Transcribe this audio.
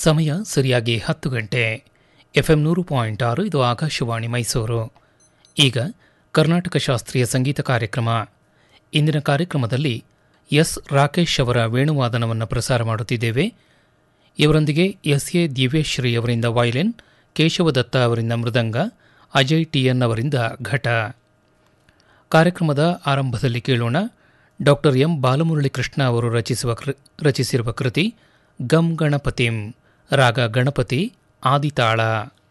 ಸಮಯ ಸರಿಯಾಗಿ ಹತ್ತು ಗಂಟೆ ಎಫ್ಎಂ ನೂರು ಪಾಯಿಂಟ್ ಆರು ಇದು ಆಕಾಶವಾಣಿ ಮೈಸೂರು ಈಗ ಕರ್ನಾಟಕ ಶಾಸ್ತ್ರೀಯ ಸಂಗೀತ ಕಾರ್ಯಕ್ರಮ ಇಂದಿನ ಕಾರ್ಯಕ್ರಮದಲ್ಲಿ ಎಸ್ ರಾಕೇಶ್ ಅವರ ವೇಣುವಾದನವನ್ನು ಪ್ರಸಾರ ಮಾಡುತ್ತಿದ್ದೇವೆ ಇವರೊಂದಿಗೆ ಎಸ್ ಎ ದಿವ್ಯಶ್ರೀ ಅವರಿಂದ ವಯಲಿನ್ ಕೇಶವದತ್ತ ಅವರಿಂದ ಮೃದಂಗ ಅಜಯ್ ಟಿಎನ್ ಅವರಿಂದ ಘಟ ಕಾರ್ಯಕ್ರಮದ ಆರಂಭದಲ್ಲಿ ಕೇಳೋಣ ಡಾಕ್ಟರ್ ಎಂ ಬಾಲಮುರಳಿ ಕೃಷ್ಣ ಅವರು ರಚಿಸುವ ಕೃ ರಚಿಸಿರುವ ಕೃತಿ ಗಂ ಗಣಪತಿಂ ರಾಗ ಗಣಪತಿ ಆದಿತಾಳ